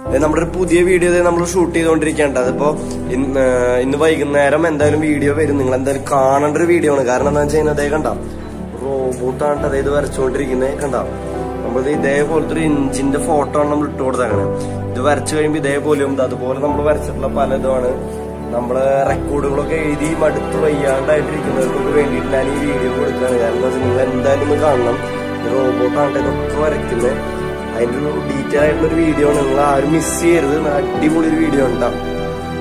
ദേ നമ്മുടെ ഒരു പുതിയ വീഡിയോ നമ്മൾ ഷൂട്ട് ചെയ്തുകൊണ്ടിരിക്കേണ്ട അതിപ്പോ ഇന്ന് ഇന്ന് വൈകുന്നേരം എന്തായാലും വീഡിയോ വരും നിങ്ങൾ എന്തായാലും കാണേണ്ട ഒരു വീഡിയോ ആണ് കാരണം എന്താ വെച്ച് കഴിഞ്ഞാൽ അതേ കണ്ട റോബോട്ടാണ് അതായത് വരച്ചുകൊണ്ടിരിക്കുന്നത് കണ്ട നമ്മളിത് ഇതേപോലത്തെ ഒരു ഇഞ്ചിന്റെ ഫോട്ടോ ആണ് നമ്മൾ ഇട്ട് കൊടുത്തേക്കണേ ഇത് വരച്ചു കഴിയുമ്പോൾ ഇതേപോലെയും ഇത് അതുപോലെ നമ്മൾ വരച്ചിട്ടുള്ള പലതുമാണ് നമ്മള് റെക്കോർഡുകളൊക്കെ എഴുതി മടുത്ത് വയ്യാണ്ടായിട്ടിരിക്കുന്നവർക്ക് വേണ്ടിയിട്ട് ഞാൻ ഈ വീഡിയോ കൊടുക്കുകയാണ് കാരണം എന്താ വെച്ചാൽ നിങ്ങൾ എന്തായാലും ഒന്ന് കാണണം റോബോട്ടാണ് ഇതൊക്കെ വരയ്ക്കുന്നത് അതിന്റെ ഒരു ഡീറ്റെയിൽ ആയിട്ടുള്ള ഒരു വീഡിയോ ആണ് നിങ്ങൾ ആരും മിസ് ചെയ്യരുത് അടിപൊളി ഒരു വീഡിയോ ഉണ്ടാവും